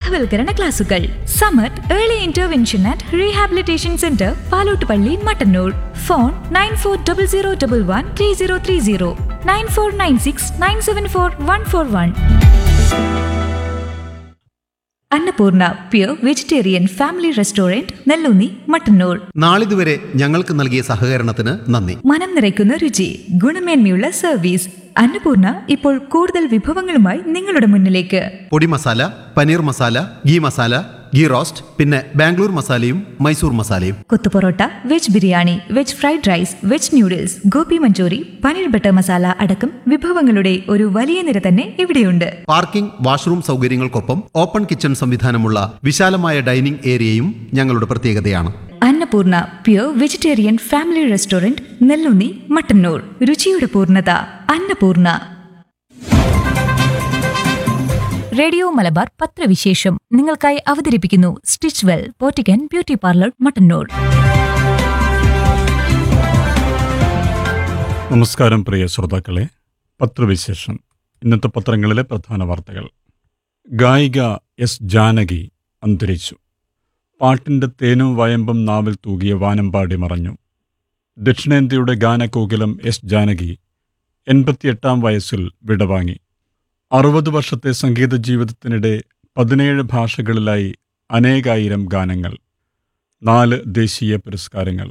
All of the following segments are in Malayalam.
ബോധവൽക്കരണ ക്ലാസുകൾ Samath early intervention and rehabilitation centre Palottupalli Mattannur phone nine four double zero double one three zero three zero nine four nine six nine seven four one four one Annapoorna pure vegetarian family restaurant Nelloonni Mattannur നാളിതുവരെ ഞങ്ങൾക്ക് നൽകിയ സഹകരണത്തിന് നന്ദി മനം നിറയ്ക്കുന്ന രുചി ഗുണമേന്മയുള്ള സർവീസ് അന്നപൂർണ ഇപ്പോൾ കൂടുതൽ വിഭവങ്ങളുമായി നിങ്ങളുടെ മുന്നിലേക്ക് podi masala paneer masala ghee masala ghee roast പിന്നെ ബാംഗ്ലൂർ മസാലയും മൈസൂർ മസാലയും kothu porotta veg biryani veg fried rice veg noodles gobi Manchurian paneer butter masala അടക്കം വിഭവങ്ങളുടെ ഒരു വലിയ നിര തന്നെ ഇവിടെയുണ്ട് പാർക്കിംഗ് വാഷ്റൂം സൗകര്യങ്ങൾക്കൊപ്പം ഓപ്പൺ കിച്ചൺ സംവിധാനമുള്ള വിശാലമായ ഡൈനിംഗ് ഏരിയയും ഞങ്ങളുടെ പ്രത്യേകതയാണ് Annapoorna pure vegetarian family restaurant Nellunni Mattannur രുചിയുടെ പൂർണ്ണത അന്നപൂർണ റേഡിയോ മലബാർ പത്രവിശേഷം നിങ്ങൾക്കായി അവതരിപ്പിക്കുന്നു stitch well Pottikkan beauty parlour Mattannur നമസ്കാരം പ്രിയ ശ്രോതാക്കളെ പത്രവിശേഷം ഇന്നത്തെ പത്രങ്ങളിലെ പ്രധാന വാർത്തകൾ ഗായിക എസ് ജാനകി അന്തരിച്ചു പാട്ടിൻ്റെ തേനും വയമ്പും നാവിൽ തൂകിയ വാനമ്പാടി മറഞ്ഞു ദക്ഷിണേന്ത്യയുടെ ഗാനകോകിലം എസ് ജാനകി എൺപത്തിയെട്ടാം വയസ്സിൽ വിടവാങ്ങി അറുപത് വർഷത്തെ സംഗീത ജീവിതത്തിനിടെ പതിനേഴ് ഭാഷകളിലായി അനേകായിരം ഗാനങ്ങൾ നാല് ദേശീയ പുരസ്കാരങ്ങൾ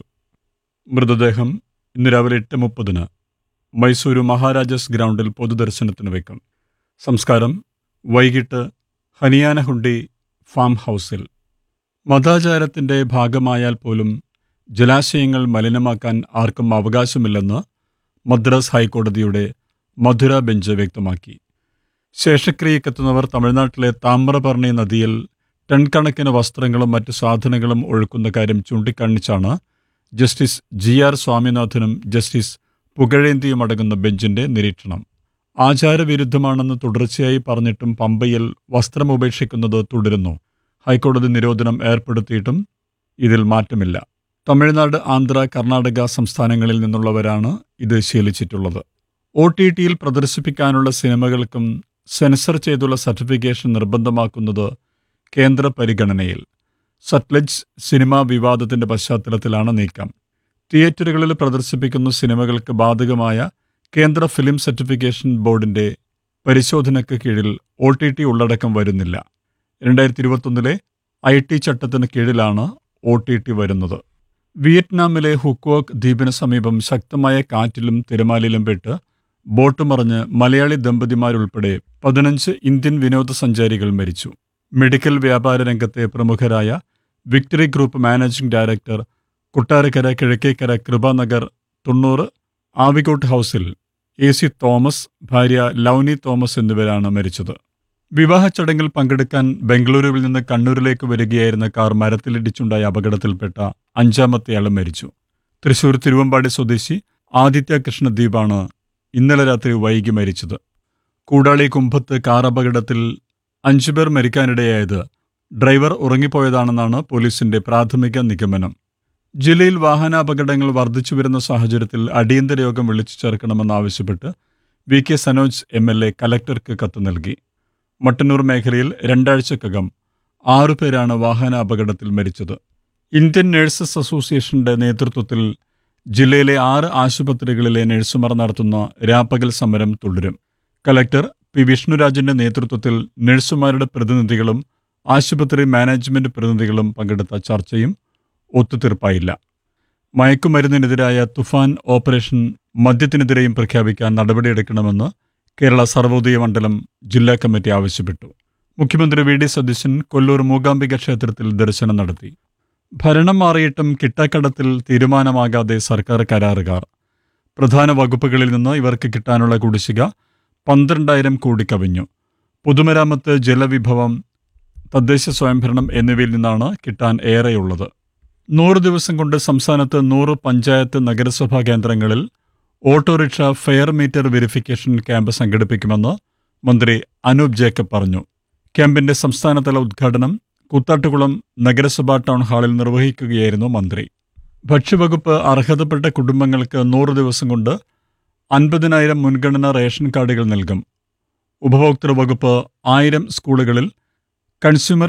മൃതദേഹം ഇന്ന് രാവിലെ എട്ട് മുപ്പതിന് മൈസൂരു മഹാരാജാസ് ഗ്രൗണ്ടിൽ പൊതുദർശനത്തിന് വയ്ക്കും സംസ്കാരം വൈകിട്ട് ഹനിയാനഹുണ്ടി ഫാം ഹൗസിൽ മതാചാരത്തിൻ്റെ ഭാഗമായാൽ പോലും ജലാശയങ്ങൾ മലിനമാക്കാൻ ആർക്കും അവകാശമില്ലെന്ന് മദ്രാസ് ഹൈക്കോടതിയുടെ മധുര ബെഞ്ച് വ്യക്തമാക്കി ശേഷക്രിയക്കെത്തുന്നവർ തമിഴ്നാട്ടിലെ താമ്രപർണി നദിയിൽ ടൺ കണക്കിന് വസ്ത്രങ്ങളും മറ്റ് സാധനങ്ങളും ഒഴുക്കുന്ന കാര്യം ചൂണ്ടിക്കാണിച്ചാണ് ജസ്റ്റിസ് ജി ആർ സ്വാമിനാഥനും ജസ്റ്റിസ് പുകഴേന്തിയും അടങ്ങുന്ന ബെഞ്ചിന്റെ നിരീക്ഷണം ആചാരവിരുദ്ധമാണെന്ന് തുടർച്ചയായി പറഞ്ഞിട്ടും പമ്പയിൽ വസ്ത്രം ഉപേക്ഷിക്കുന്നത് തുടരുന്നു ഹൈക്കോടതി നിരോധനം ഏർപ്പെടുത്തിയിട്ടും ഇതിൽ മാറ്റമില്ല തമിഴ്നാട് ആന്ധ്ര കർണാടക സംസ്ഥാനങ്ങളിൽ നിന്നുള്ളവരാണ് ഇത് ശീലിച്ചിട്ടുള്ളത് ഒ ടി ടിയിൽ പ്രദർശിപ്പിക്കാനുള്ള സിനിമകൾക്കും സെൻസർ ചെയ്തുള്ള സർട്ടിഫിക്കേഷൻ നിർബന്ധമാക്കുന്നത് കേന്ദ്ര പരിഗണനയിൽ സത്ലജ് സിനിമാ വിവാദത്തിന്റെ പശ്ചാത്തലത്തിലാണ് നീക്കം തിയേറ്ററുകളിൽ പ്രദർശിപ്പിക്കുന്ന സിനിമകൾക്ക് ബാധകമായ കേന്ദ്ര ഫിലിം സർട്ടിഫിക്കേഷൻ ബോർഡിന്റെ പരിശോധനയ്ക്ക് കീഴിൽ ഒ ടി ടി ഉള്ളടക്കം വരുന്നില്ല രണ്ടായിരത്തി ഇരുപത്തൊന്നിലെ ഐ ടി ചട്ടത്തിന് കീഴിലാണ് ഒ ടി ടി വരുന്നത് വിയറ്റ്നാമിലെ ഹുക്കോക്ക് ദ്വീപിന് സമീപം ശക്തമായ കാറ്റിലും തിരമാലയിലും പെട്ട് ബോട്ട് മറിഞ്ഞ് മലയാളി ദമ്പതിമാരുൾപ്പെടെ പതിനഞ്ച് ഇന്ത്യൻ വിനോദസഞ്ചാരികൾ മരിച്ചു മെഡിക്കൽ വ്യാപാര രംഗത്തെ പ്രമുഖരായ victory group managing director Kottarakkara Kizhakkekara Kripanagar തൊണ്ണൂറ് ആവിക്കോട്ട് ഹൗസിൽ എ സി തോമസ് ഭാര്യ ലൗനി തോമസ് എന്നിവരാണ് മരിച്ചത് വിവാഹ ചടങ്ങിൽ പങ്കെടുക്കാൻ ബംഗളൂരുവിൽ നിന്ന് കണ്ണൂരിലേക്ക് വരികയായിരുന്ന കാർ മരത്തിലിടിച്ചുണ്ടായ അപകടത്തിൽപ്പെട്ട അഞ്ചാമത്തെയാളും മരിച്ചു തൃശൂർ തിരുവമ്പാടി സ്വദേശി ആദിത്യ കൃഷ്ണദ്വീപാണ് ഇന്നലെ രാത്രി വൈകി മരിച്ചത് കൂടാളി കുമ്പത്ത് കാർ അപകടത്തിൽ അഞ്ചുപേർ മരിക്കാനിടയായത് ഡ്രൈവർ ഉറങ്ങിപ്പോയതാണെന്നാണ് പോലീസിന്റെ പ്രാഥമിക നിഗമനം ജില്ലയിൽ വാഹനാപകടങ്ങൾ വർദ്ധിച്ചു വരുന്ന സാഹചര്യത്തിൽ അടിയന്തര യോഗം വിളിച്ചു ചേർക്കണമെന്നാവശ്യപ്പെട്ട് V K Sanoj M L A കലക്ടർക്ക് കത്ത് നൽകി മട്ടന്നൂർ മേഖലയിൽ രണ്ടാഴ്ചക്കകം ആറുപേരാണ് വാഹന അപകടത്തിൽ മരിച്ചത് ഇന്ത്യൻ നഴ്സസ് അസോസിയേഷന്റെ നേതൃത്വത്തിൽ ജില്ലയിലെ ആറ് ആശുപത്രികളിലെ നഴ്സുമാർ നടത്തുന്ന രാപ്പകൽ സമരം തുടരും കലക്ടർ പി വിഷ്ണുരാജിന്റെ നേതൃത്വത്തിൽ നഴ്സുമാരുടെ പ്രതിനിധികളും ആശുപത്രി മാനേജ്മെന്റ് പ്രതിനിധികളും പങ്കെടുത്ത ചർച്ചയും ഒത്തുതീർപ്പായില്ല മയക്കുമരുന്നിനെതിരായ തുഫാൻ ഓപ്പറേഷൻ മദ്യത്തിനെതിരെയും പ്രഖ്യാപിക്കാൻ നടപടിയെടുക്കണമെന്ന് കേരള സർവോദയ മണ്ഡലം ജില്ലാ കമ്മിറ്റി ആവശ്യപ്പെട്ടു മുഖ്യമന്ത്രി വി ഡി സതീശൻ കൊല്ലൂർ മൂകാംബിക ക്ഷേത്രത്തിൽ ദർശനം നടത്തി ഭരണം മാറിയിട്ടും കിട്ടാക്കടത്തിൽ തീരുമാനമാകാതെ സർക്കാർ കരാറുകാർ പ്രധാന വകുപ്പുകളിൽ നിന്ന് ഇവർക്ക് കിട്ടാനുള്ള കുടിശ്ശിക പന്ത്രണ്ടായിരം കോടി കവിഞ്ഞു പൊതുമരാമത്ത് ജലവിഭവം തദ്ദേശ സ്വയംഭരണം എന്നിവയിൽ നിന്നാണ് കിട്ടാൻ ഏറെയുള്ളത് നൂറ് ദിവസം കൊണ്ട് സംസ്ഥാനത്ത് നൂറ് പഞ്ചായത്ത് നഗരസഭാ കേന്ദ്രങ്ങളിൽ autorickshaw fare meter verification camp സംഘടിപ്പിക്കുമെന്ന് മന്ത്രി അനൂപ് ജേക്കബ് പറഞ്ഞു ക്യാമ്പിന്റെ സംസ്ഥാനതല ഉദ്ഘാടനം കൂത്താട്ടുകുളം നഗരസഭാ ടൗൺ ഹാളിൽ നിർവഹിക്കുകയായിരുന്നു മന്ത്രി ഭക്ഷ്യവകുപ്പ് അർഹതപ്പെട്ട കുടുംബങ്ങൾക്ക് നൂറ് ദിവസം കൊണ്ട് അൻപതിനായിരം മുൻഗണനാ റേഷൻ കാർഡുകൾ നൽകും ഉപഭോക്തൃ വകുപ്പ് ആയിരം സ്കൂളുകളിൽ കൺസ്യൂമർ